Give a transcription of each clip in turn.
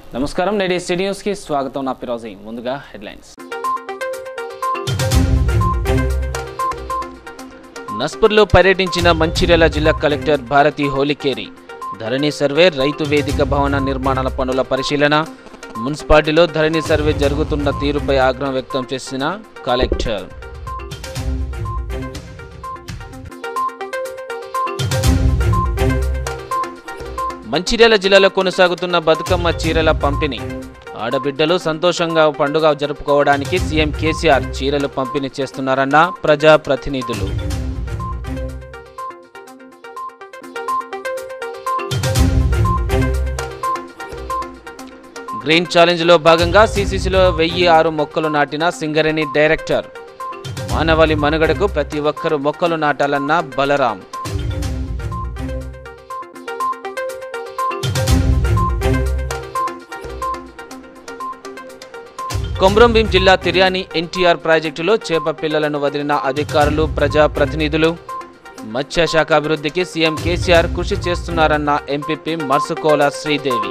నమస్కారం నేటి సిటీ న్యూస్కి స్వాగతం నా పిరోజీ ముందుగా హెడ్లైన్స్ నస్పూర్లో పర్యటించిన మంచిర్యాల జిల్లా కలెక్టర్ భారతి హోలికేరి ధరణి సర్వే రైతు వేదిక భవన నిర్మాణాల పనుల పరిశీలన మున్సిపాలిటీలో ధరణి సర్వే జరుగుతున్న తీరుపై ఆగ్రహం వ్యక్తం చేసిన కలెక్టర్ మంచిర్యాల జిల్లాలో కొనసాగుతున్న బతుకమ్మ చీరల పంపిణీ ఆడబిడ్డలు సంతోషంగా పండుగ జరుపుకోవడానికి సీఎం కేసీఆర్ చీరలు పంపిణీ చేస్తున్నారన్న ప్రజాప్రతినిధులు గ్రీన్ ఛాలెంజ్లో భాగంగా సీసీసీలో వెయ్యి ఆరు మొక్కలు నాటిన సింగరేణి డైరెక్టర్ మానవాళి మనుగడకు ప్రతి ఒక్కరూ మొక్కలు నాటాలన్న బలరాం కొమ్రంభీం జిల్లా తిర్యాని ఎన్టీఆర్ ప్రాజెక్టులో చేప పిల్లలను వదిలిన అధికారులు ప్రజాప్రతినిధులు మత్స్యశాఖ అభివృద్ధికి సీఎం కేసీఆర్ కృషి చేస్తున్నారన్న ఎంపీపీ మర్సుకోల శ్రీదేవి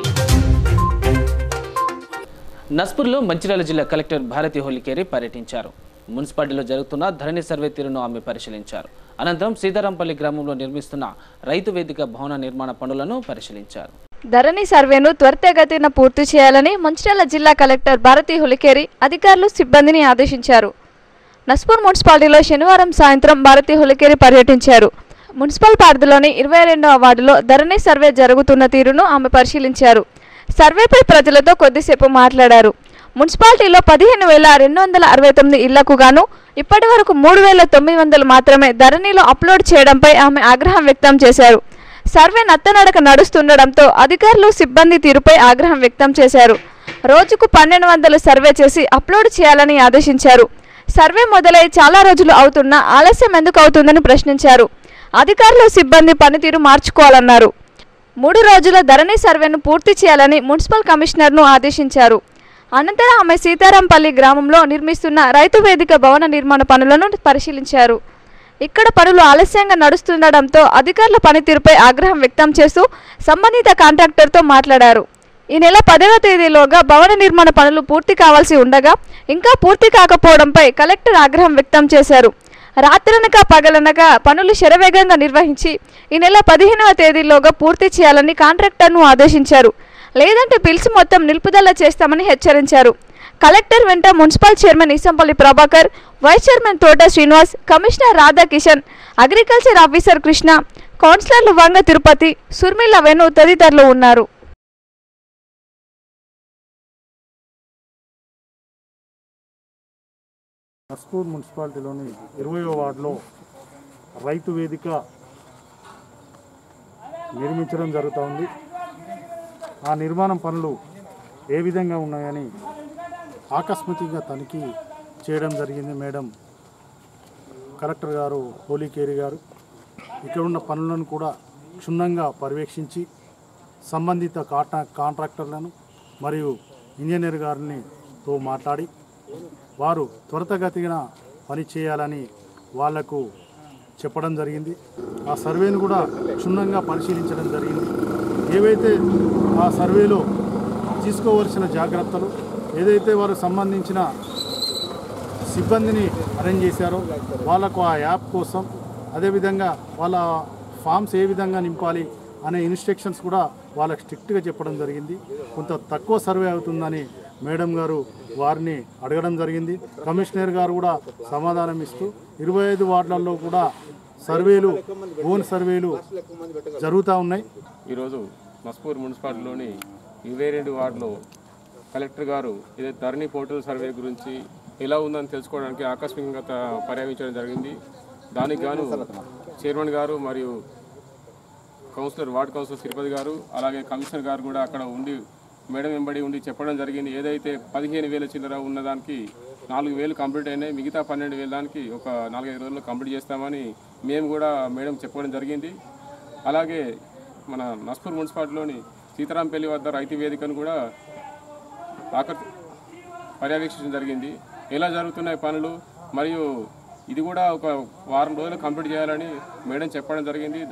నస్పూర్లో మంచిర్యాల జిల్లా కలెక్టర్ భారతి హోలికేరి పర్యటించారు మున్సిపాలిటీలో జరుగుతున్న ధరణి సర్వే తీరును ఆమె పరిశీలించారు అనంతరం సీతారాంపల్లి గ్రామంలో నిర్మిస్తున్న రైతు వేదిక భవన నిర్మాణ పనులను పరిశీలించారు ధరణి సర్వేను త్వరితగతిన పూర్తి చేయాలని మంచిర్యాల జిల్లా కలెక్టర్ భారతి హులికేరి అధికారులు సిబ్బందిని ఆదేశించారు నస్పూర్ మున్సిపాలిటీలో శనివారం సాయంత్రం భారతి హులికేరి పర్యటించారు మున్సిపల్ పరిధిలోని ఇరవై రెండవ వార్డులో ధరణి సర్వే జరుగుతున్న తీరును ఆమె పరిశీలించారు సర్వేపై ప్రజలతో కొద్దిసేపు మాట్లాడారు మున్సిపాలిటీలో పదిహేను వేల రెండు వందల అరవై తొమ్మిది ఇళ్లకు గాను ఇప్పటి వరకు మూడు వేల తొమ్మిది వందలు మాత్రమే ధరణిలో అప్లోడ్ చేయడంపై ఆమె ఆగ్రహం వ్యక్తం చేశారు సర్వే నత్తనడక నడుస్తుండడంతో అధికారులు సిబ్బంది తీరుపై ఆగ్రహం వ్యక్తం చేశారు రోజుకు పన్నెండు వందలు సర్వే చేసి అప్లోడ్ చేయాలని ఆదేశించారు సర్వే మొదలై చాలా రోజులు అవుతున్నా ఆలస్యం ఎందుకు అవుతుందని ప్రశ్నించారు అధికారులు సిబ్బంది పనితీరు మార్చుకోవాలన్నారు మూడు రోజుల ధరణి సర్వేను పూర్తి చేయాలని మున్సిపల్ కమిషనర్ను ఆదేశించారు అనంతరం ఆమె సీతారాంపల్లి గ్రామంలో నిర్మిస్తున్న రైతు వేదిక భవన నిర్మాణ పనులను పరిశీలించారు ఇక్కడ పనులు ఆలస్యంగా నడుస్తుండడంతో అధికారుల పనితీరుపై ఆగ్రహం వ్యక్తం చేస్తూ సంబంధిత కాంట్రాక్టర్తో మాట్లాడారు ఈ నెల పదవ తేదీలోగా భవన నిర్మాణ పనులు పూర్తి కావాల్సి ఉండగా ఇంకా పూర్తి కాకపోవడంపై కలెక్టర్ ఆగ్రహం వ్యక్తం చేశారు రాత్రనక పగలనక పనులు శరవేగంగా నిర్వహించి ఈ నెల పదిహేనవ తేదీలోగా పూర్తి చేయాలని కాంట్రాక్టర్ను ఆదేశించారు లేదంటే పిలిచి మొత్తం నిలుపుదల చేస్తామని హెచ్చరించారు కలెక్టర్ వెంట municipal chairman Isampalli Prabhakar vice chairman Thota Srinivas commissioner Radhakishan agriculture officer Krishna కౌన్సిలర్లు వంగ తిరుపతి సుర్మిల వేణు తదితరులు ఉన్నారు నస్పూర్ మున్సిపాలిటీలోని ఇరవయో వార్డులో రైతు వేదిక నిర్మించడం జరుగుతూ ఉంది ఆ నిర్మాణం పనులు ఏ విధంగా ఉన్నాయని ఆకస్మికంగా తనిఖీ చేయడం జరిగింది మేడం కలెక్టర్ గారు హోలీకేరి గారు ఇక్కడ ఉన్న పనులను కూడా క్షుణ్ణంగా పర్యవేక్షించి సంబంధిత కాంట్రా కాంట్రాక్టర్లను మరియు ఇంజనీర్ గారిని తో మాట్లాడి వారు త్వరితగతిన పని చేయాలని వాళ్లకు చెప్పడం జరిగింది ఆ సర్వేను కూడా క్షుణ్ణంగా పరిశీలించడం జరిగింది ఏవైతే ఆ సర్వేలో తీసుకోవలసిన జాగ్రత్తలు ఏదైతే వారు సంబంధించిన సిబ్బందిని అరేంజ్ చేశారో వాళ్ళకు ఆ యాప్ కోసం అదేవిధంగా వాళ్ళ ఫామ్స్ ఏ విధంగా నింపాలి అనే ఇన్స్ట్రక్షన్స్ కూడా వాళ్ళకి స్ట్రిక్ట్గా చెప్పడం జరిగింది కొంత తక్కువ సర్వే అవుతుందని మేడం గారు వారిని అడగడం జరిగింది కమిషనర్ గారు కూడా సమాధానం ఇస్తూ ఇరవై ఐదు వార్డులలో కూడా సర్వేలు ఓన్ సర్వేలు జరుగుతూ ఉన్నాయి ఈరోజు మస్పూర్ మున్సిపాలిటీలోని ఇరవై రెండు వార్డులో కలెక్టర్ గారు ఇదే ధరణి పోర్టల్ సర్వే గురించి ఎలా ఉందని తెలుసుకోవడానికి ఆకస్మికంగా త- పర్యవేక్షించడం జరిగింది దానికి గాను చైర్మన్ గారు మరియు కౌన్సిలర్ వార్డ్ కౌన్సిలర్ తిరుపతి గారు అలాగే కమిషనర్ గారు కూడా అక్కడ ఉండి మేడం వెంబడి ఉండి చెప్పడం జరిగింది ఏదైతే పదిహేను వేల చిల్లర ఉన్నదానికి నాలుగు వేలు కంప్లీట్ అయినాయి మిగతా పన్నెండు వేల దానికి ఒక నాలుగైదు రోజుల్లో కంప్లీట్ చేస్తామని మేము కూడా మేడం చెప్పడం జరిగింది అలాగే మన నస్పూర్ మున్సిపాలిటీలోని సీతారాంపల్లి వద్ద రైతు వేదికను కూడా ఆకర్ పర్యవేక్షించడం జరిగింది ఎలా జరుగుతున్నాయి పనులు మరియు ఇది కూడా ఒక వారం రోజులు కంప్లీట్ చేయాలని మేడం చెప్పడం జరిగింది దా-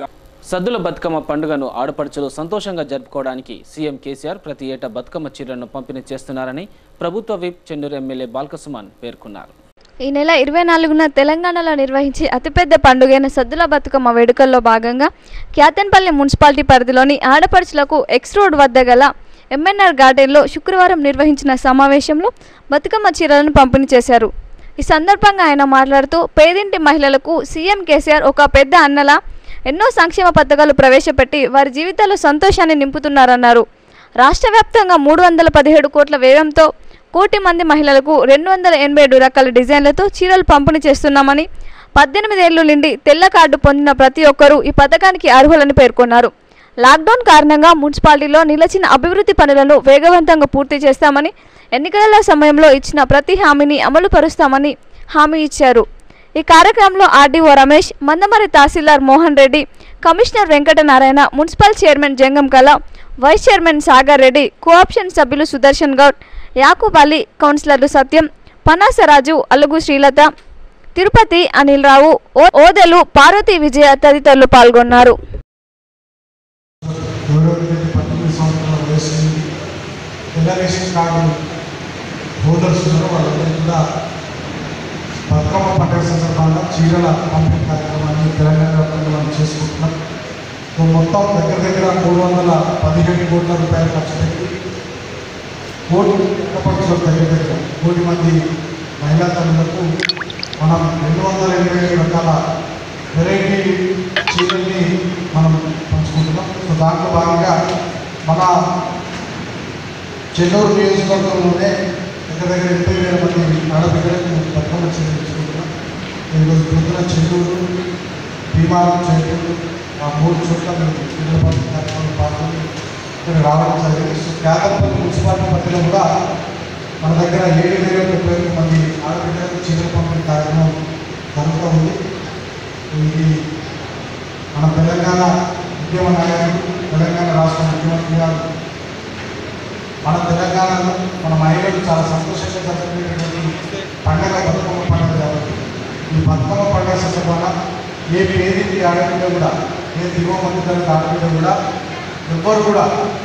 సద్దుల బతుకమ్మ పండుగను ఆడపడుచులు సంతోషంగా జరుపుకోవడానికి సీఎం కేసీఆర్ ప్రతి ఏటా బతుకమ్మ చీరలను పంపిణీ చేస్తున్నారని ప్రభుత్వ విప్ చెన్నూరు ఎమ్మెల్యే బాల్కసుమాన్ పేర్కొన్నారు ఈ నెల ఇరవై నాలుగున తెలంగాణలో నిర్వహించే అతిపెద్ద పండుగైన సద్దుల బతుకమ్మ వేడుకల్లో భాగంగా క్యాతన్పల్లి మున్సిపాలిటీ పరిధిలోని ఆడపడుచులకు ఎక్స్ రోడ్ వద్ద గల ఎంఎన్ఆర్ గార్డెన్లో శుక్రవారం నిర్వహించిన సమావేశంలో బతుకమ్మ చీరలను పంపిణీ చేశారు ఈ సందర్భంగా ఆయన మాట్లాడుతూ పేదింటి మహిళలకు సీఎం కేసీఆర్ ఒక పెద్ద అన్నలా ఎన్నో సంక్షేమ పథకాలు ప్రవేశపెట్టి వారి జీవితాల్లో సంతోషాన్ని నింపుతున్నారన్నారు రాష్ట్ర వ్యాప్తంగా మూడు వందల పదిహేడు కోట్ల వ్యయంతో కోటి మంది మహిళలకు రెండు వందల ఎనభై ఏడు రకాల డిజైన్లతో చీరలు పంపిణీ చేస్తున్నామని పద్దెనిమిది ఏళ్లు నుండి తెల్ల కార్డు పొందిన ప్రతి ఒక్కరూ ఈ పథకానికి అర్హులని పేర్కొన్నారు లాక్డౌన్ కారణంగా మున్సిపాలిటీలో నిలిచిన అభివృద్ధి పనులను వేగవంతంగా పూర్తి చేస్తామని ఎన్నికల సమయంలో ఇచ్చిన ప్రతి హామీని అమలు పరుస్తామని హామీ ఇచ్చారు ఈ కార్యక్రమంలో ఆర్డీఓ రమేష్ మందమరి తహసీల్దార్ Mohan Reddy commissioner Venkatanarayana municipal chairman Jangam Kala vice chairman Sagar Reddy co-option సభ్యులు సుదర్శన్ గౌడ్ యాకూబ్ అలీ కౌన్సిలర్లు సత్యం పనాసరాజు అలుగు శ్రీలత తిరుపతి అనిల్ రావు ఓ- ఓదెలు పార్వతీ విజయ తదితరులు పాల్గొన్నారు ఎవరెవరికైతే పంతొమ్మిది సంవత్సరాల వయసు ఉంది తెల్ల రేషన్ కార్డు హోల్డర్స్ ఉన్నారో వాళ్ళందరికీ కూడా బతుకమ్మ పండుగ సందర్భంగా చీరల పంపిణీ కార్యక్రమాన్ని తెలంగాణ వ్యాప్తంగా మనం చేసుకుంటున్నాం సో మొత్తం దగ్గర దగ్గర మూడు వందల పదిహేడు కోట్ల రూపాయలు ఖర్చు పెట్టి కోటి పక్షుల దగ్గర దగ్గర కోటి మంది మహిళా తల్లులకు మనం రెండు వందల ఎనభై ఏడు రకాల వెరైటీ చీరల్ని మనం పంచుకుంటున్నాం సో దాంట్లో భాగంగా మన చెన్నూరు నియోజకవర్గంలోనే దగ్గర దగ్గర ఎనభై వేల మంది ఆడబిడ్డలకు బతుకమ్మ చీరలు ఇచ్చుకుంటున్నాం ఈరోజు పొద్దున చెన్నూరు భీమారం చెన్నూరు ఆ మూడు చోట్ల మేము చీరల పంపిణీ కార్యక్రమంలో పాల్గొని ఇక్కడ రావడం జరిగింది సో కేదర్పల్లి మున్సిపాలిటీ పరిధిలో కూడా మన దగ్గర ఏడు వేల ముప్పై ఐదు మంది ఆడబిడ్డలకు చీరల పంపిణీ కార్యక్రమం జరుగుతూ ఉంది ఇది మన తెలంగాణ ఉద్యమ నాయకులు తెలంగాణ రాష్ట్ర ముఖ్యమంత్రి గారు మన తెలంగాణలో మన మహిళలు చాలా సంతోషంగా జరుపుకునేటువంటి పండగ బతుకమ్మ పండుగ కాబట్టి ఈ బతుకమ్మ పండుగ సందర్భంగా ఏ పేదింటి ఆడబిడ్డ కూడా ఏ దిగువ మంది తరగతి ఆడబిడ్డ కూడా ఎవ్వరు కూడా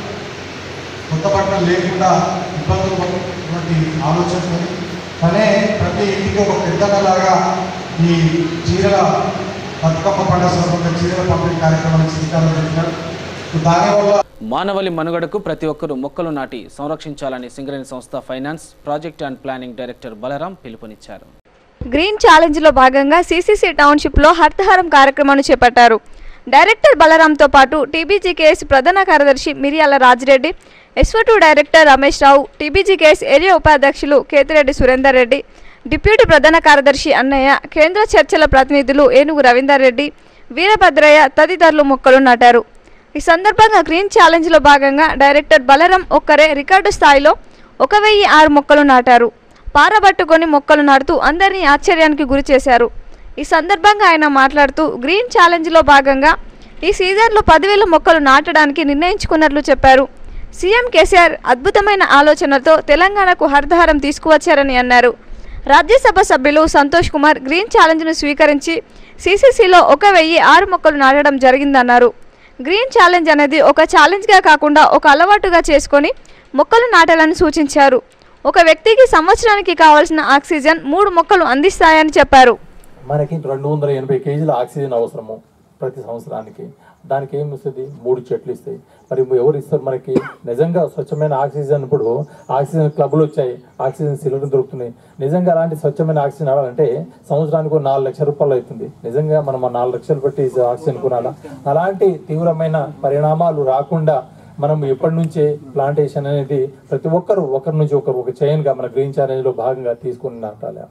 కొత్త బట్టలు లేకుండా ఇబ్బందులు పడుతున్నటువంటి ఆలోచనతో తనే ప్రతి ఇంటికి ఒక పెద్దలాగా ఈ చీరల బతుకమ్మ పండుగ సందర్భంగా చీరల పంపిణీ కార్యక్రమానికి శ్రీకారం చుట్టారు సో దానివల్ల మానవలి మనుగడకు ప్రతి ఒక్కరూ మొక్కలు నాటి సంరక్షించాలని సింగరేణి సంస్థ finance project and planning director Balaram పిలుపునిచ్చారు గ్రీన్ ఛాలెంజ్లో భాగంగా సీసీసీ టౌన్షిప్లో హర్తహారం కార్యక్రమాన్ని చేపట్టారు డైరెక్టర్ బలరాంతో పాటు టీబీజీకేఎస్ ప్రధాన కార్యదర్శి మిరియాల రాజిరెడ్డి ఎస్వటూ డైరెక్టర్ రమేష్ రావు టీబీజీకేఎస్ ఏరియా ఉపాధ్యక్షులు కేతిరెడ్డి సురేందర్ రెడ్డి డిప్యూటీ ప్రధాన కార్యదర్శి అన్నయ్య కేంద్ర చర్చల ప్రతినిధులు ఏనుగు రవీందర్ రెడ్డి వీరభద్రయ్య తదితరులు మొక్కలు నాటారు ఈ సందర్భంగా గ్రీన్ ఛాలెంజ్లో భాగంగా డైరెక్టర్ బలరాం ఒక్కరే రికార్డు స్థాయిలో ఒక వెయ్యి ఆరు మొక్కలు నాటారు పారబట్టుకొని మొక్కలు నాటుతూ అందరినీ ఆశ్చర్యానికి గురి చేశారు ఈ సందర్భంగా ఆయన మాట్లాడుతూ గ్రీన్ ఛాలెంజ్లో భాగంగా ఈ సీజన్లో పదివేల మొక్కలు నాటడానికి నిర్ణయించుకున్నట్లు చెప్పారు సీఎం కేసీఆర్ అద్భుతమైన ఆలోచనతో తెలంగాణకు హరితహారం తీసుకువచ్చారని అన్నారు రాజ్యసభ సభ్యులు సంతోష్ కుమార్ గ్రీన్ ఛాలెంజ్ను స్వీకరించి సీసీసీలో ఒక వెయ్యి ఆరు మొక్కలు నాటడం జరిగిందన్నారు గ్రీన్ ఛాలెంజ్ అనేది ఒక ఛాలెంజ్గా కాకుండా ఒక అలవాటుగా చేసుకొని మొక్కలు నాటాలని సూచించారు ఒక వ్యక్తికి సంవత్సరానికి కావాల్సిన ఆక్సిజన్ మూడు మొక్కలు అందిస్తాయని చెప్పారు మనకి రెండు వందల ఎనభై కేజీల ఆక్సిజన్ అవసరము ప్రతి సంవత్సరానికి దానికి ఏం ఇస్తుంది మూడు చెట్లు ఇస్తాయి మరి ఎవరు ఇస్తారు మనకి నిజంగా స్వచ్ఛమైన ఆక్సిజన్ ఇప్పుడు ఆక్సిజన్ క్లబ్లు వచ్చాయి ఆక్సిజన్ సిలిండర్ దొరుకుతున్నాయి నిజంగా అలాంటి స్వచ్ఛమైన ఆక్సిజన్ రావాలంటే సంవత్సరానికి ఒక నాలుగు లక్షల రూపాయలు అవుతుంది నిజంగా మనం ఆ నాలుగు లక్షలు పెట్టి ఆక్సిజన్ కొనాలా అలాంటి తీవ్రమైన పరిణామాలు రాకుండా మనం ఎప్పటి నుంచే ప్లాంటేషన్ అనేది ప్రతి ఒక్కరు ఒకరి నుంచి ఒకరు ఒక చైన్గా మన గ్రీన్ ఛాలెంజ్లో భాగంగా తీసుకుని నాటాలి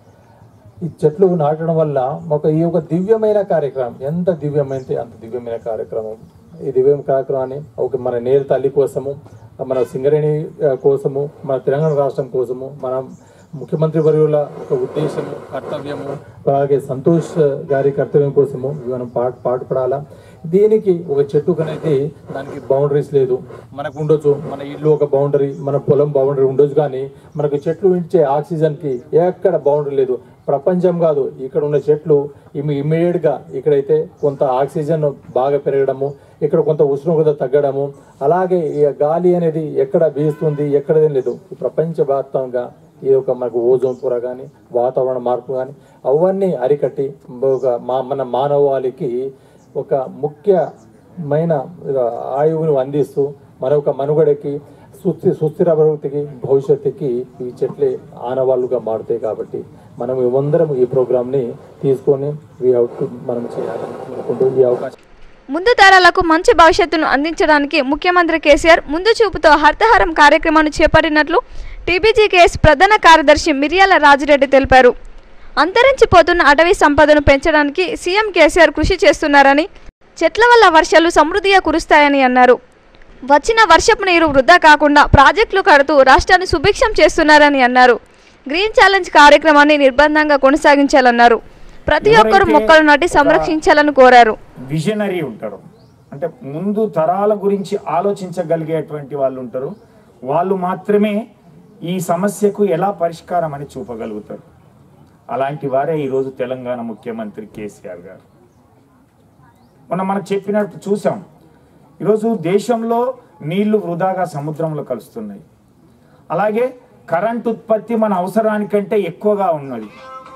ఈ చెట్లు నాటడం వల్ల ఒక ఈ ఒక దివ్యమైన కార్యక్రమం ఎంత దివ్యమైతే అంత దివ్యమైన కార్యక్రమం ఈ దివ్యం కార్యక్రమాన్ని ఒక మన నేల తల్లి కోసము మన సింగరేణి ఆ, కోసము మన తెలంగాణ రాష్ట్రం కోసము మన ముఖ్యమంత్రి వర్యుల ఒక ఉద్దేశము కర్తవ్యము అలాగే సంతోష్ గారి కర్తవ్యం కోసము మనం పాటు పాటుపడాలా దీనికి ఒక చెట్టుకనైతే దానికి బౌండరీస్ లేదు మనకు ఉండొచ్చు మన ఇల్లు ఒక బౌండరీ మన పొలం బౌండరీ ఉండొచ్చు కానీ మనకు చెట్లు ఇచ్చే ఆక్సిజన్కి ఎక్కడ బౌండరీ లేదు ప్రపంచం కాదు ఇక్కడ ఉన్న చెట్లు ఇమి ఇమ్మీడియట్గా ఇక్కడైతే కొంత ఆక్సిజన్ బాగా పెరగడము ఇక్కడ కొంత ఉష్ణోగ్రత తగ్గడము అలాగే ఈ గాలి అనేది ఎక్కడ వీస్తుంది ఎక్కడ లేదు ప్రపంచవ్యాప్తంగా ఈ యొక్క మనకు ఓజోన్ పొర కానీ వాతావరణ మార్పు కానీ అవన్నీ అరికట్టి ఒక మా మన మానవాళికి ఒక ముఖ్యమైన ఆయువును అందిస్తూ మరొక మనుగడకి సుస్థి సుస్థిర అభివృద్ధికి భవిష్యత్తుకి ఈ చెట్లే ఆనవాళ్ళుగా మారుతాయి కాబట్టి మనం మేమందరం ఈ ప్రోగ్రామ్ని తీసుకొని we have to మనం చేయాలని అనుకుంటూ ఈ అవకాశం ముందు తరాలకు మంచి భవిష్యత్తును అందించడానికి ముఖ్యమంత్రి కేసీఆర్ ముందు చూపుతో హర్తహారం కార్యక్రమాన్ని చేపట్టినట్లు టీబీజీకేఎస్ ప్రధాన కార్యదర్శి మిరియాల రాజిరెడ్డి తెలిపారు అంతరించిపోతున్న అటవీ సంపదను పెంచడానికి సీఎం కేసీఆర్ కృషి చేస్తున్నారని చెట్ల వల్ల వర్షాలు సమృద్ధిగా కురుస్తాయని అన్నారు వచ్చిన వర్షపు నీరు వృధా కాకుండా ప్రాజెక్టులు కడుతూ రాష్ట్రాన్ని సుభిక్షం చేస్తున్నారని అన్నారు గ్రీన్ ఛాలెంజ్ కార్యక్రమాన్ని నిర్బంధంగా కొనసాగించాలన్నారు ప్రతి ఒక్కరూ మొక్కలు నాటి సంరక్షించాలని కోరారు విజనరీ ఉంటారు అంటే ముందు తరాల గురించి ఆలోచించగలిగేటువంటి వాళ్ళు ఉంటారు వాళ్ళు మాత్రమే ఈ సమస్యకు ఎలా పరిష్కారం అని చూపగలుగుతారు అలాంటి వారే ఈరోజు తెలంగాణ ముఖ్యమంత్రి కేసీఆర్ గారు మొన్న మనకు చెప్పినట్టు చూసాం ఈరోజు దేశంలో నీళ్లు వృధాగా సముద్రంలో కలుస్తున్నాయి అలాగే కరెంట్ ఉత్పత్తి మన అవసరానికంటే ఎక్కువగా ఉన్నది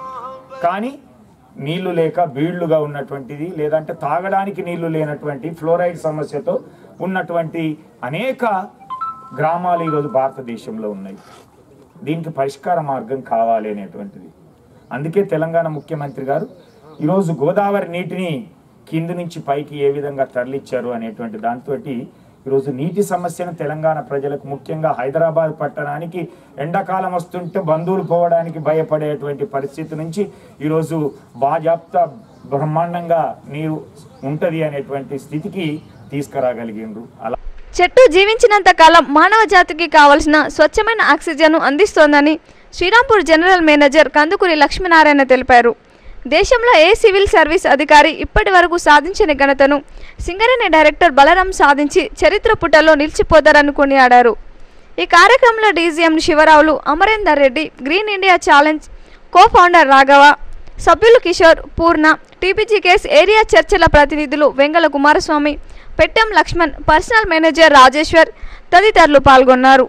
కానీ నీళ్లు లేక బీళ్లుగా ఉన్నటువంటిది లేదంటే తాగడానికి నీళ్లు లేనటువంటి ఫ్లోరైడ్ సమస్యతో ఉన్నటువంటి అనేక గ్రామాలు ఈరోజు భారతదేశంలో ఉన్నాయి దీనికి పరిష్కార మార్గం కావాలి అనేటువంటిది అందుకే తెలంగాణ ముఖ్యమంత్రి గారు ఈరోజు గోదావరి నీటిని కింది నుంచి పైకి ఏ విధంగా తరలిచ్చారు అనేటువంటి దాంతో ఈరోజు నీటి సమస్యను తెలంగాణ ప్రజలకు ముఖ్యంగా హైదరాబాద్ పట్టణానికి ఎండాకాలం వస్తుంటే బంధువులు పోవడానికి భయపడేటువంటి పరిస్థితి నుంచి ఈరోజు బాజాప్తా బ్రహ్మాండంగా నీరు ఉంటుంది అనేటువంటి స్థితికి తీసుకురాగలిగిండ్రు అలా చెట్టు జీవించినంత కాలం మానవ జాతికి కావలసిన స్వచ్ఛమైన ఆక్సిజన్ను అందిస్తోందని శ్రీరాంపూర్ జనరల్ మేనేజర్ కందుకూరి లక్ష్మీనారాయణ తెలిపారు దేశంలో ఏ సివిల్ సర్వీస్ అధికారి ఇప్పటి వరకు సాధించిన ఘనతను సింగరేణి డైరెక్టర్ బలరాం సాధించి చరిత్ర పుటల్లో నిలిచిపోతారని కొనియాడారు ఈ కార్యక్రమంలో DGM Sivaravulu Amarender Reddy green India challenge cofounder Raghava సభ్యులు కిషోర్ పూర్ణ టీపీజీ కేస్ ఏరియా చర్చల ప్రతినిధులు వెంగళ కుమారస్వామి పెట్టెం లక్ష్మణ్ పర్సనల్ మేనేజర్ రాజేశ్వర్ తదితరులు పాల్గొన్నారు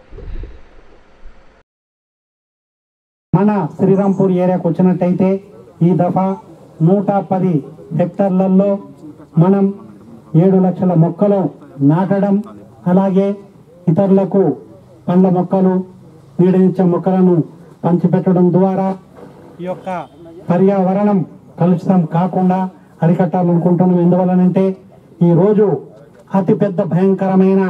మన శ్రీరాంపూర్ ఏరియాకు వచ్చినట్టయితే ఈ దఫా నూట పది హెక్టార్లలో మనం ఏడు లక్షల మొక్కలు నాటడం అలాగే ఇతరులకు పండ్ల మొక్కలు నీడనిచ్చే మొక్కలను పంచిపెట్టడం ద్వారా ఈ యొక్క పర్యావరణం కలుషితం కాకుండా అరికట్టాలనుకుంటున్నాం ఎందువలనంటే ఈరోజు అతిపెద్ద భయంకరమైన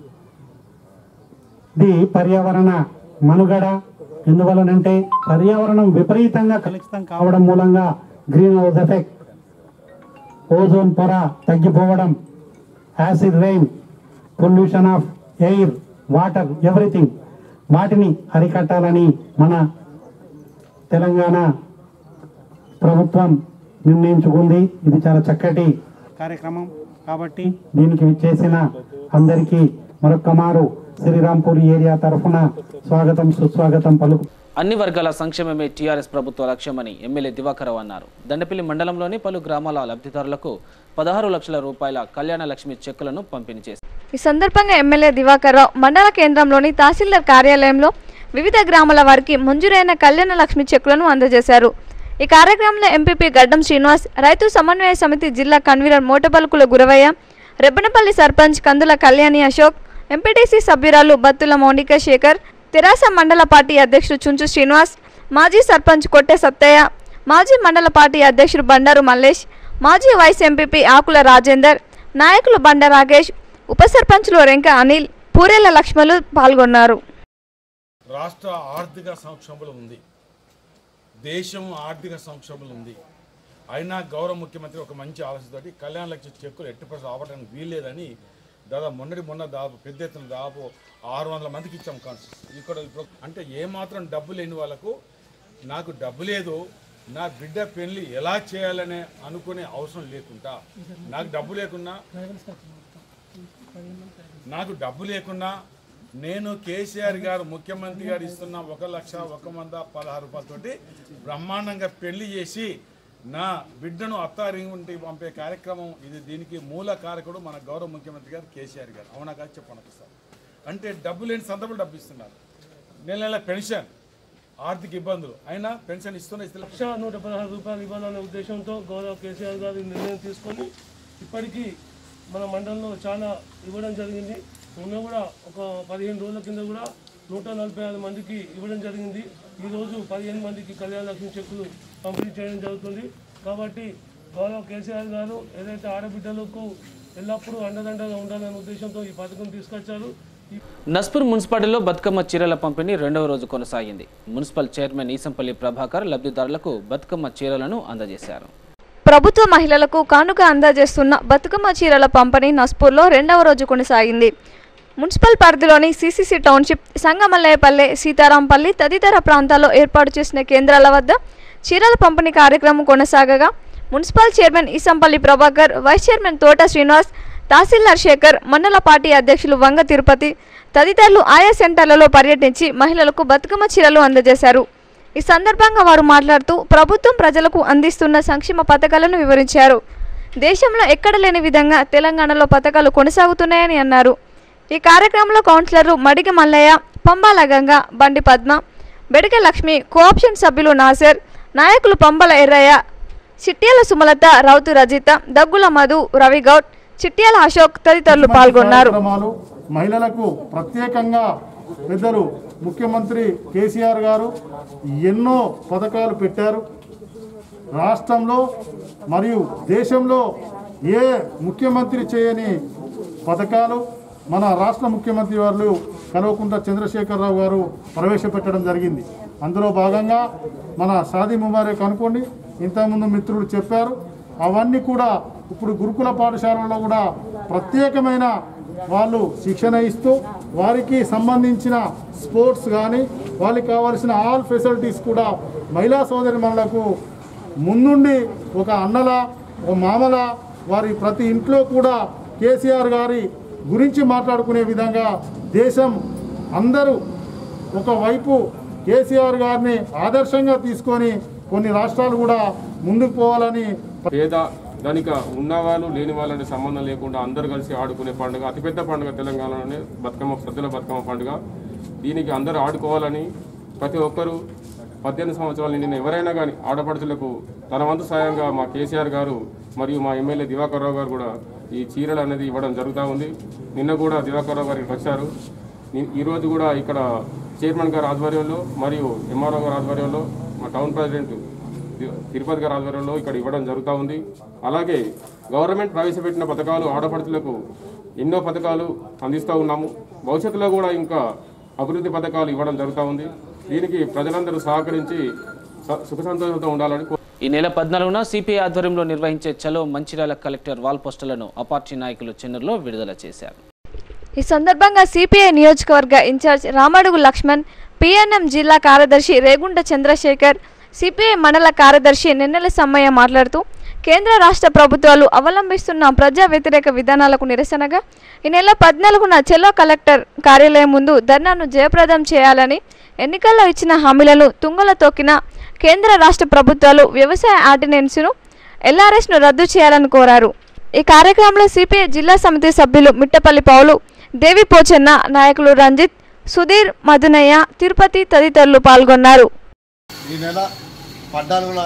ఇది పర్యావరణ మనుగడ ఎందువలనంటే పర్యావరణం విపరీతంగా కలుషితం కావడం మూలంగా గ్రీన్ హౌస్ ఎఫెక్ట్ ఓజోన్ పొర తగ్గిపోవడం acid rain pollution of air water everything వాటిని అరికట్టాలని మన తెలంగాణ ప్రభుత్వం నిర్ణయించుకుంది ఇది చాలా చక్కటి కార్యక్రమం కాబట్టి దీనికి విచ్చేసిన అందరికీ మరొక్క మారు శ్రీరాంపూర్ ఏరియా తరఫున స్వాగతం సుస్వాగతం పలుకు అన్ని వర్గాల సంక్షేమమే టీఆర్ఎస్ ప్రభుత్వ లక్ష్యమని ఎమ్మెల్యే దివాకరరావు అన్నారు దండపల్లి మండలంలోని పలు గ్రామాల లబ్ధిదారులకు పదహారు లక్షల రూపాయల కళ్యాణ లక్ష్మి చెక్కులను పంపిణీ చేశారు ఈ సందర్భంగా ఎమ్మెల్యే దివాకర్ రావు మండల కేంద్రంలోని తహసీల్దార్ కార్యాలయంలో వివిధ గ్రామాల వారికి మంజూరైన కళ్యాణ లక్ష్మి చెక్కులను అందజేశారు ఈ కార్యక్రమంలో ఎంపీపీ గడ్డం శ్రీనివాస్ రైతు సమన్వయ సమితి జిల్లా కన్వీనర్ మోటబల్కుల గురవయ్య రెబ్బనపల్లి సర్పంచ్ కందుల కళ్యాణి అశోక్ ఎంపీటీసీ సభ్యురాలు బత్తుల మౌనిక శేఖర్ తెరాస మండల పార్టీ అధ్యక్షుడు చుంచు శ్రీనివాస్ మాజీ సర్పంచ్ కొట్టె సత్తయ్య మాజీ మండల పార్టీ అధ్యక్షుడు బండారు మల్లేష్ మాజీ వైస్ ఎంపీపీ ఆకుల రాజేందర్ నాయకులు బండ రాకేష్ ఉప సర్పంచ్లు రెంక అనిల్ పూరేల లక్ష్మలు పాల్గొన్నారు రాష్ట్ర ఆర్థిక సంక్షోభంలో ఉంది దేశం ఆర్థిక సంక్షోభంలో ఉంది అయినా గౌరవ ముఖ్యమంత్రి ఒక మంచి ఆలోచనతోటి కళ్యాణ లక్ష్య చెక్కులు ఎట్టి పరిస్థితులు ఆపడానికి వీల్లేదని దాదాపు మొన్నటి మొన్న దాదాపు పెద్ద ఎత్తున దాదాపు ఆరు వందల మందికి ఇచ్చాం కాన్సెస్ ఇక్కడ ఇప్పుడు అంటే ఏమాత్రం డబ్బు లేని వాళ్ళకు నాకు డబ్బు లేదు నా బిడ్డ పెళ్లి ఎలా చేయాలనే అనుకునే అవసరం లేకుండా నాకు డబ్బు లేకున్నా నాకు డబ్బు లేకున్నా నేను కేసీఆర్ గారు ముఖ్యమంత్రి గారు ఇస్తున్న ఒక లక్ష ఒక వంద పదహారు రూపాయలతోటి బ్రహ్మాండంగా పెళ్లి చేసి నా బిడ్డను అత్తారింటికి పంపే కార్యక్రమం ఇది దీనికి మూల కారకుడు మన గౌరవ ముఖ్యమంత్రి గారు కేసీఆర్ గారు అవునా కాదు చెప్పండి సార్ అంటే డబ్బు లేని సందర్భంలో డబ్బు ఇస్తున్నారు నెల నెల పెన్షన్ ఆర్థిక ఇబ్బందులు అయినా పెన్షన్ ఇస్తున్న ఇస్తున్న లక్ష నూట పదహారు రూపాయలు ఇవ్వాలనే ఉద్దేశంతో గౌరవ కేసీఆర్ గారు ఈ నిర్ణయం తీసుకొని ఇప్పటికీ మన మండలంలో చాలా ఇవ్వడం జరిగింది మొన్న కూడా ఒక పదిహేను రోజుల కింద కూడా నూట నలభై ఆరు మందికి ఇవ్వడం జరిగింది ఈరోజు పదిహేను మందికి కళ్యాణ లక్ష్మి చెక్కులు పంపిణీ చేయడం జరుగుతుంది కాబట్టి గౌరవ కేసీఆర్ గారు ఏదైతే ఆడబిడ్డలకు ఎల్లప్పుడూ అండదండగా ఉండాలనే ఉద్దేశంతో ఈ పథకం తీసుకొచ్చారు ఈ నస్పూర్ మున్సిపాలిటీలో బతుకమ్మ చీరల పంపిణీ రెండవ రోజు కొనసాగింది మున్సిపల్ చైర్మన్ ఈసంపల్లి ప్రభాకర్ లబ్ధిదారులకు బతుకమ్మ చీరలను అందజేశారు ప్రభుత్వ మహిళలకు కానుక అందజేస్తున్న బతుకమ్మ చీరల పంపిణీ నస్పూర్లో రెండవ రోజు కొనసాగింది మున్సిపల్ పరిధిలోని సిసిసి టౌన్షిప్ సంగమల్లయ్యపల్లె సీతారాంపల్లి తదితర ప్రాంతాల్లో ఏర్పాటు చేసిన కేంద్రాల వద్ద చీరల పంపిణీ కార్యక్రమం కొనసాగగా municipal chairman Isampalli Prabhakar vice chairman Thota Srinivas తహసీల్దార్ శేఖర్ మండల పార్టీ అధ్యక్షులు వంగ తిరుపతి తదితరులు ఆయా సెంటర్లలో పర్యటించి మహిళలకు బతుకమ్మ చీరలు అందజేశారు ఈ సందర్భంగా వారు మాట్లాడుతూ ప్రభుత్వం ప్రజలకు అందిస్తున్న సంక్షేమ పథకాలను వివరించారు దేశంలో ఎక్కడ లేని విధంగా తెలంగాణలో పథకాలు కొనసాగుతున్నాయని అన్నారు ఈ కార్యక్రమంలో కౌన్సిలర్లు మడిగ మల్లయ్య పంబాల గంగ బండి పద్మ బెడిక లక్ష్మి కోఆప్షన్ సభ్యులు నాసర్ నాయకులు పంబల ఎర్రయ్య చిట్యాల సుమలత రౌతు రజిత దగ్గుల మధు రవిగౌడ్ చిట్యాల అశోక్ తదితరులు పాల్గొన్నారు కార్యక్రమాలు మహిళలకు ప్రత్యేకంగా పెద్దలు ముఖ్యమంత్రి కేసీఆర్ గారు ఎన్నో పథకాలు పెట్టారు రాష్ట్రంలో మరియు దేశంలో ఏ ముఖ్యమంత్రి చేయని పథకాలు మన రాష్ట్ర ముఖ్యమంత్రి వారు కల్వకుంట్ల చంద్రశేఖరరావు గారు ప్రవేశపెట్టడం జరిగింది అందులో భాగంగా మన సాది ముబారక్ అనుకోండి ఇంతకుముందు మిత్రులు చెప్పారు అవన్నీ కూడా ఇప్పుడు గురుకుల పాఠశాలలో కూడా ప్రత్యేకమైన వాళ్ళు శిక్షణ ఇస్తూ వారికి సంబంధించిన స్పోర్ట్స్ కానీ వాళ్ళకి కావాల్సిన ఆల్ ఫెసిలిటీస్ కూడా మహిళా సోదరిమణులకు ముందుండి ఒక అన్నల ఒక మామల వారి ప్రతి ఇంట్లో కూడా కేసీఆర్ గారి గురించి మాట్లాడుకునే విధంగా దేశం అందరూ ఒకవైపు కేసీఆర్ గారిని ఆదర్శంగా తీసుకొని కొన్ని రాష్ట్రాలు కూడా ముందుకు పోవాలని పేద ధనిక ఉన్నవాళ్ళు లేని వాళ్ళని సంబంధం లేకుండా అందరూ కలిసి ఆడుకునే పండుగ అతిపెద్ద పండుగ తెలంగాణలోనే బతుకమ్మ సద్దుల బతుకమ్మ పండుగ దీనికి అందరూ ఆడుకోవాలని ప్రతి ఒక్కరూ పద్దెనిమిది సంవత్సరాలు నిండిన ఎవరైనా కానీ ఆడపడుచులకు తన వంతు సాయంగా మా కేసీఆర్ గారు మరియు మా ఎమ్మెల్యే దివాకర్ రావు గారు కూడా ఈ చీరలు అనేది ఇవ్వడం జరుగుతూ ఉంది నిన్న కూడా దివాకర్ రావు గారికి వచ్చారు ని- ఈరోజు కూడా ఇక్కడ చైర్మన్ గారి ఆధ్వర్యంలో మరియు ఎంఆర్ఓ గారి ఆధ్వర్యంలో మా టౌన్ ప్రెసిడెంట్ తి- తిరుపతి గారి ఆధ్వర్యంలో ఇక్కడ ఇవ్వడం జరుగుతూ ఉంది అలాగే గవర్నమెంట్ ప్రవేశపెట్టిన పథకాలు ఆడపడుచులకు ఎన్నో పథకాలు అందిస్తూ ఉన్నాము భవిష్యత్తులో కూడా ఇంకా అభివృద్ధి పథకాలు ఇవ్వడం జరుగుతూ ఉంది దీనికి ప్రజలందరూ సహకరించి స- సుఖ సంతోషంతో ఉండాలని కో- ఈ నెల పద్నాలుగున సిపిఐ ఆధ్వర్యంలో నిర్వహించే చలో మంచిర్యాల కలెక్టర్ వాల్ పోస్టులను ఆ పార్టీ నాయకులు చెన్నూరులో విడుదల చేశారు ఈ సందర్భంగా సిపిఐ నియోజకవర్గ ఇన్ఛార్జ్ రామడుగు లక్ష్మణ్ పిఎన్ఎం జిల్లా కార్యదర్శి రేగుంట చంద్రశేఖర్ సిపిఐ మండల కార్యదర్శి నిన్నెల సమ్మయ్య మాట్లాడుతూ కేంద్ర రాష్ట్ర ప్రభుత్వాలు అవలంబిస్తున్న ప్రజా వ్యతిరేక విధానాలకు నిరసనగా ఈ నెల పద్నాలుగున చెల్లో కలెక్టర్ కార్యాలయం ముందు ధర్నాను జయప్రదం చేయాలని ఎన్నికల్లో ఇచ్చిన హామీలను తుంగలో తొక్కిన కేంద్ర రాష్ట్ర ప్రభుత్వాలు వ్యవసాయ ఆర్డినెన్స్ను ఎల్ఆర్ఎస్ను రద్దు చేయాలని కోరారు ఈ కార్యక్రమంలో సిపిఐ జిల్లా సమితి సభ్యులు మిట్టపల్లి పౌలు దేవి పోచన్న నాయకులు రంజిత్ సుధీర్ మధునయ్య తిరుపతి తదితరులు పాల్గొన్నారు ఈ నెల పద్నాలుగున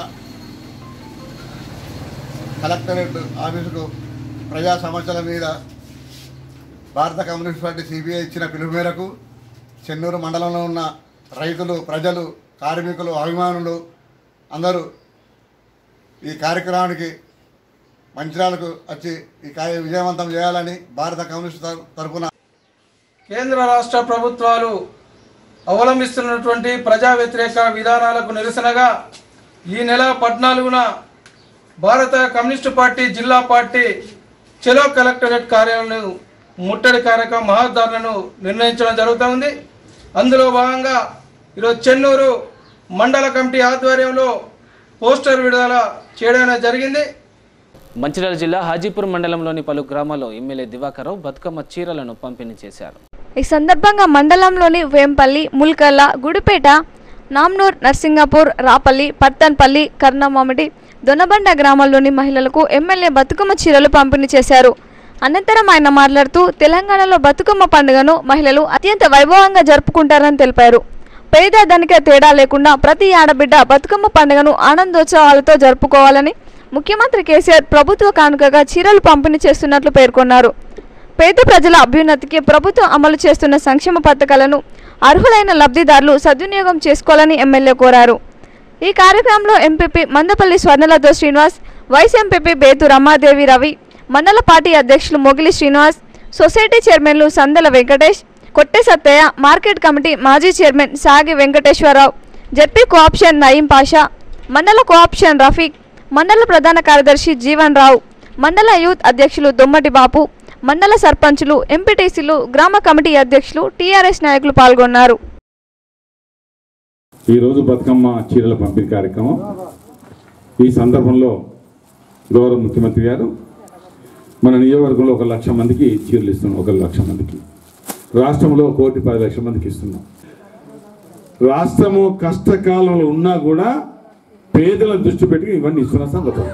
కలెక్టరేట్ ఆఫీసుకు ప్రజా సమస్యల మీద భారత కమ్యూనిస్ట్ పార్టీ సిబిఐ ఇచ్చిన పిలుపు మేరకు చెన్నూరు మండలంలో ఉన్న రైతులు ప్రజలు కార్మికులు అభిమానులు అందరూ ఈ కార్యక్రమానికి మంచిర్యాలకు వచ్చి ఈ కార్య విజయవంతం చేయాలని భారత కమ్యూనిస్ట్ తర- తరఫున కేంద్ర రాష్ట్ర ప్రభుత్వాలు అవలంబిస్తున్నటువంటి ప్రజా వ్యతిరేక విధానాలకు నిరసనగా ఈ నెల పద్నాలుగున భారత కమ్యూనిస్టు పార్టీ జిల్లా పార్టీ చెలో కలెక్టరేట్ కార్యాలయం ముట్టడి కార్యక్రమం మహాధారణను నిర్ణయించడం జరుగుతుంది అందులో భాగంగా ఈరోజు చెన్నూరు మండల కమిటీ ఆధ్వర్యంలో పోస్టర్ విడుదల చేయడం జరిగింది మంచిర్యాల జిల్లా హాజీపూర్ మండలంలోని పలు గ్రామాల్లో ఎమ్మెల్యే దివాకర్రావు బతుకమ్మ చీరలను పంపిణీ చేశారు ఈ సందర్భంగా మండలంలోని వేంపల్లి ముల్కల్ల గుడిపేట నామ్నూర్ నర్సింగాపూర్ రాపల్లి పత్తన్పల్లి కర్ణమామిడి దొనబండ గ్రామాల్లోని మహిళలకు ఎమ్మెల్యే బతుకమ్మ చీరలు పంపిణీ చేశారు అనంతరం ఆయన మాట్లాడుతూ తెలంగాణలో బతుకమ్మ పండుగను మహిళలు అత్యంత వైభవంగా జరుపుకుంటారని తెలిపారు పేద ధనిక తేడా లేకుండా ప్రతి ఆడబిడ్డ బతుకమ్మ పండుగను ఆనందోత్సవాలతో జరుపుకోవాలని ముఖ్యమంత్రి కేసీఆర్ ప్రభుత్వ కానుకగా చీరలు పంపిణీ చేస్తున్నట్లు పేర్కొన్నారు పేద ప్రజల అభ్యున్నతికి ప్రభుత్వం అమలు చేస్తున్న సంక్షేమ పథకాలను అర్హులైన లబ్ధిదారులు సద్వినియోగం చేసుకోవాలని ఎమ్మెల్యే కోరారు ఈ కార్యక్రమంలో MPP Mandapalli Swarnalatha Srinivas vice MPP Bethu Ramadevi Ravi మండల పార్టీ అధ్యక్షులు మొగిలి శ్రీనివాస్ సొసైటీ చైర్మన్లు సందల వెంకటేష్ కొట్టె సత్తయ్య మార్కెట్ కమిటీ మాజీ chairman Sagi Venkateswara Rao ZP co-option Nayeem Pasha మండల కోఆప్షన్ రఫీక్ మండల ప్రధాన కార్యదర్శి జీవన్ రావు మండల యూత్ అధ్యక్షులు దొమ్మటి బాపు మండల సర్పంచులు ఎంపీటీసీలు గ్రామ కమిటీ అధ్యక్షులు టీఆర్ఎస్ నాయకులు పాల్గొన్నారు ఈరోజు బతుకమ్మ చీరల పంపిణీ కార్యక్రమం ఈ సందర్భంలో గౌరవ ముఖ్యమంత్రి గారు మన నియోజకవర్గంలో ఒక లక్ష మందికి చీరలు ఇస్తున్నాం ఒక లక్ష మందికి రాష్ట్రంలో కోటి పది లక్షల మందికి ఇస్తున్నాం రాష్ట్రము కష్టకాలంలో ఉన్నా కూడా పేదల దృష్టి పెట్టి ఇవన్నీ ఇస్తున్న సంగతం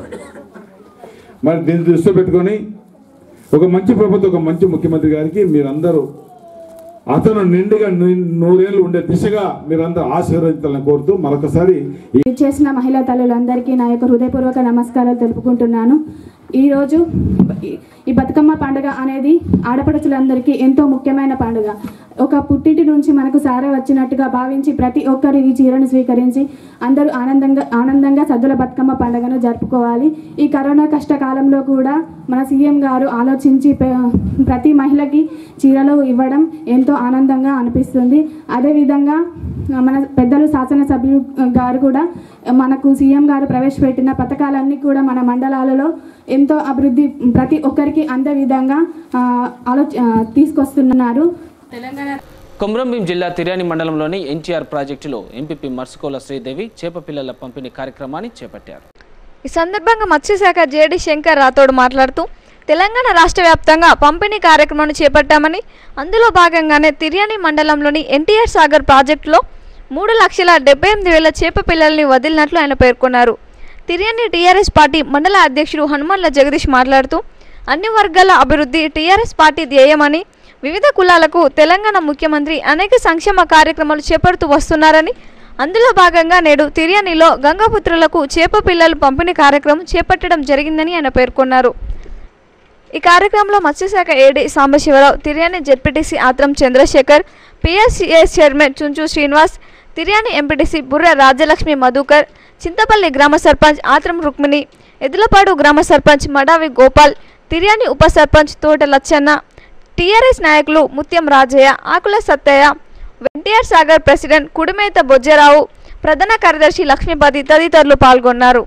మరి దీన్ని దృష్టిలో పెట్టుకొని ఒక మంచి ప్రభుత్వం ఒక మంచి ముఖ్యమంత్రి గారికి మీరందరూ అతను నిండుగా ని- నూరేళ్ళు ఉండే దిశగా మీరందరూ ఆశీర్వదించాలని కోరుతూ మరొకసారి ఈ చేసిన మహిళా తల్లులందరికీ నా యొక్క హృదయపూర్వక నమస్కారాలు తెలుపుకుంటున్నాను ఈరోజు ఈ- ఈ బతుకమ్మ పండుగ అనేది ఆడపడుచులందరికీ ఎంతో ముఖ్యమైన పండుగ ఒక పుట్టింటి నుంచి మనకు సార వచ్చినట్టుగా భావించి ప్రతి ఒక్కరు ఈ చీరను స్వీకరించి అందరూ ఆనందంగా ఆనందంగా సద్దుల బతుకమ్మ పండుగను జరుపుకోవాలి ఈ కరోనా కష్టకాలంలో కూడా మన సీఎం గారు ఆలోచించి ప్ర- ప్రతి మహిళకి చీరలు ఇవ్వడం ఎంతో ఆనందంగా అనిపిస్తుంది అదేవిధంగా మన పెద్దలు శాసనసభ్యులు గారు కూడా మనకు సీఎం గారు ప్రవేశపెట్టిన పథకాలన్నీ కూడా మన మండలాలలో ఎంతో అభివృద్ధి ప్రతి ఒక్కరికి అందే విధంగా ఆ, ఆలో ఆ, తీసుకొస్తున్నారు తెలంగాణ కొమరంభీం జిల్లా తిర్యాని మండలంలోని ఎన్టీఆర్ ప్రాజెక్టులో ఎంపీపీ మర్సుకోల శ్రీదేవి చేప పిల్లల పంపిణీ కార్యక్రమాన్ని చేపట్టారు ఈ సందర్భంగా మత్స్యశాఖ జేడి శంకర్ రాథోడ్ మాట్లాడుతూ తెలంగాణ రాష్ట్ర వ్యాప్తంగా పంపిణీ కార్యక్రమాన్ని చేపట్టామని అందులో భాగంగానే తిర్యాని మండలంలోని ఎన్టీఆర్ సాగర్ ప్రాజెక్టులో మూడు లక్షల డెబ్బై ఎనిమిది వేల చేప పిల్లల్ని వదిలినట్లు ఆయన పేర్కొన్నారు తిర్యాని టీఆర్ఎస్ పార్టీ మండల అధ్యక్షుడు హనుమన్ల జగదీష్ మాట్లాడుతూ అన్ని వర్గాల అభివృద్ధి టీఆర్ఎస్ పార్టీ ధ్యేయమని వివిధ కులాలకు తెలంగాణ ముఖ్యమంత్రి అనేక సంక్షేమ కార్యక్రమాలు చేపడుతూ వస్తున్నారని అందులో భాగంగా నేడు తిర్యానిలో గంగాపుత్రులకు చేప పిల్లలు పంపిణీ కార్యక్రమం చేపట్టడం జరిగిందని ఆయన పేర్కొన్నారు ఈ కార్యక్రమంలో మత్స్యశాఖ AD Sambasiva Rao Tiryani ZPTC Atram Chandrashekar PSCS chairman Chunchu Srinivas Tiryani MPTC Burra Rajyalakshmi Madhukar Chintapalli గ్రామ సర్పంచ్ ఆత్రం రుక్మిణి ఎదులపాడు గ్రామ సర్పంచ్ మడావి గోపాల్ తిర్యాని ఉప సర్పంచ్ తోట లచ్చన్న టీఆర్ఎస్ నాయకులు ముత్యం రాజయ్య ఆకుల సత్తయ్య ఎన్టీఆర్ సాగర్ ప్రెసిడెంట్ కుడిమేత బొజ్జరావు ప్రధాన కార్యదర్శి లక్ష్మీపతి తదితరులు పాల్గొన్నారు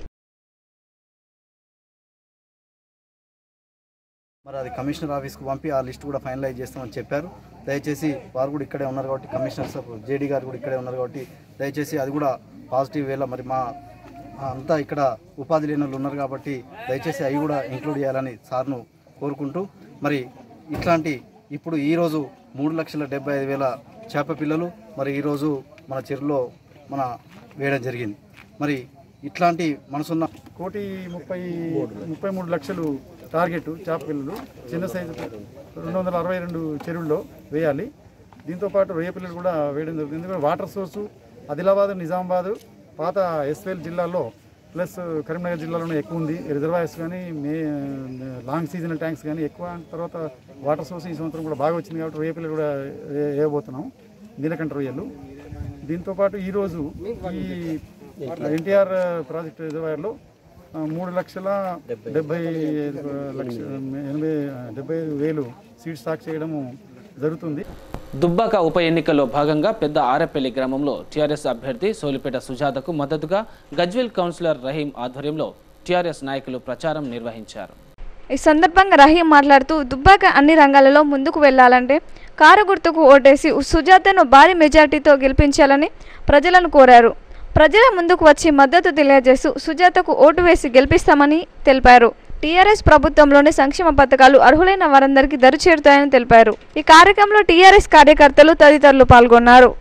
మరి అది కమిషనర్ ఆఫీస్కి పంపి ఆ లిస్ట్ కూడా ఫైనలైజ్ చేస్తామని చెప్పారు దయచేసి వారు కూడా ఇక్కడే ఉన్నారు కాబట్టి కమిషనర్ సార్ జేడీ గారు కూడా ఇక్కడే ఉన్నారు కాబట్టి దయచేసి అది కూడా పాజిటివ్ వేలో మరి మా అంతా ఇక్కడ ఉపాధి లేని వాళ్ళు ఉన్నారు కాబట్టి దయచేసి అవి కూడా ఇంక్లూడ్ చేయాలని సార్ను కోరుకుంటూ మరి ఇట్లాంటి ఇప్పుడు ఈరోజు మూడు లక్షల డెబ్బై ఐదు వేల చేప పిల్లలు మరి ఈరోజు మన చెరువులో మన వేయడం జరిగింది మరి ఇట్లాంటి మనసున్న కోటి ముప్పై ముప్పై మూడు లక్షలు టార్గెట్ చేప పిల్లలు చిన్న సైజు రెండు వందల అరవై రెండు చెరువుల్లో వేయాలి దీంతోపాటు రొయ్య పిల్లలు కూడా వేయడం జరుగుతుంది ఎందుకంటే వాటర్ సోర్సు ఆదిలాబాద్ నిజామాబాద్ పాత ఎస్వేల్ జిల్లాలో ప్లస్ కరీంనగర్ జిల్లాలోనే ఎక్కువ ఉంది రిజర్వాయర్స్ కానీ మే లాంగ్ సీజనల్ ట్యాంక్స్ కానీ ఎక్కువ తర్వాత వాటర్ సోర్స్ ఈ సంవత్సరం కూడా బాగా వచ్చింది కాబట్టి రొయ్య పిల్లలు కూడా వే- వేయబోతున్నాం నీలకంఠ రొయ్యలు దీంతోపాటు ఈరోజు ఈ ఎన్టీఆర్ ప్రాజెక్ట్ రిజర్వాయర్లో ఆ, మూడు లక్షల డెబ్బై ఐదు లక్ష ఎనభై డెబ్బై ఐదు వేలు సీడ్ స్టాక్ చేయడము జరుగుతుంది దుబ్బాక ఉప ఎన్నికల్లో భాగంగా పెద్ద ఆరపల్లి గ్రామంలో టీఆర్ఎస్ అభ్యర్థి సోలిపేట సుజాతకు మద్దతుగా గజ్వేల్ కౌన్సిలర్ రహీం ఆధ్వర్యంలో టీఆర్ఎస్ నాయకులు ప్రచారం నిర్వహించారు ఈ సందర్భంగా రహీం మాట్లాడుతూ దుబ్బాక అన్ని రంగాలలో ముందుకు వెళ్లాలంటే కారు గుర్తుకు ఓటేసి సుజాతను భారీ మెజార్టీతో గెలిపించాలని ప్రజలను కోరారు ప్రజల ముందుకు వచ్చి మద్దతు తెలియజేస్తూ సుజాతకు ఓటు వేసి గెలిపిస్తామని తెలిపారు టీఆర్ఎస్ ప్రభుత్వంలోని సంక్షేమ పథకాలు అర్హులైన వారందరికీ దరి చేరుతాయని తెలిపారు ఈ కార్యక్రమంలో టీఆర్ఎస్ కార్యకర్తలు తదితరులు పాల్గొన్నారు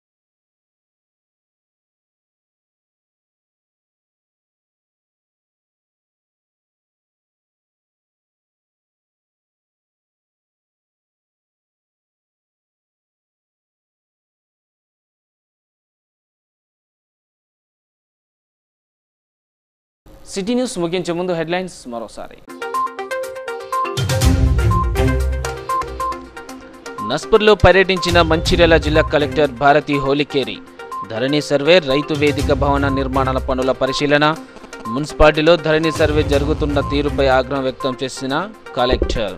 సిటీ న్యూస్ ముగించే ముందు హెడ్లైన్స్ మరోసారి నస్పూర్లో పర్యటించిన మంచిర్యాల జిల్లా కలెక్టర్ భారతి హోలికేరి ధరణి సర్వే రైతు వేదిక భవన నిర్మాణాల పనుల పరిశీలన మున్సిపాలిటీలో ధరణి సర్వే జరుగుతున్న తీరుపై ఆగ్రహం వ్యక్తం చేసిన కలెక్టర్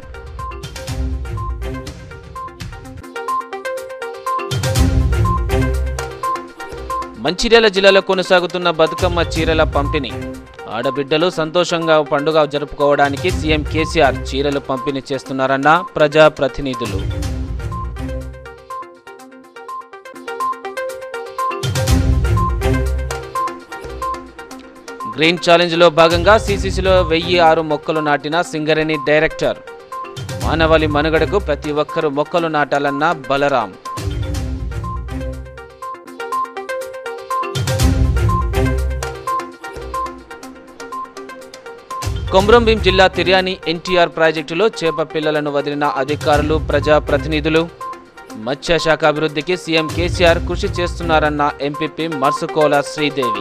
మంచిర్యాల జిల్లాలో కొనసాగుతున్న బతుకమ్మ చీరల పంపిణీ ఆడబిడ్డలు సంతోషంగా పండుగ జరుపుకోవడానికి సీఎం కేసీఆర్ చీరలు పంపిణీ చేస్తున్నారన్న ప్రజాప్రతినిధులు గ్రీన్ ఛాలెంజ్లో భాగంగా సీసీసీలో వెయ్యి ఆరు మొక్కలు నాటిన సింగరేణి డైరెక్టర్ మానవాళి మనుగడకు ప్రతి ఒక్కరూ మొక్కలు నాటాలన్న బలరాం కొమ్రంభీం జిల్లా తిర్యాని ఎన్టీఆర్ ప్రాజెక్టులో చేప పిల్లలను వదిలిన అధికారులు ప్రజాప్రతినిధులు మత్స్య శాఖ అభివృద్ధికి సీఎం కేసీఆర్ కృషి చేస్తున్నారన్న ఎంపీపీ మర్సుకోల శ్రీదేవి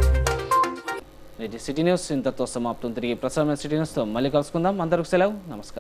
ఇది సిటీ న్యూస్ ఇంతతో సమాప్తం తిరిగి ప్రసారం సిటీ న్యూస్తో మళ్ళీ కలుసుకుందాం అందరికి సెలవు నమస్కారం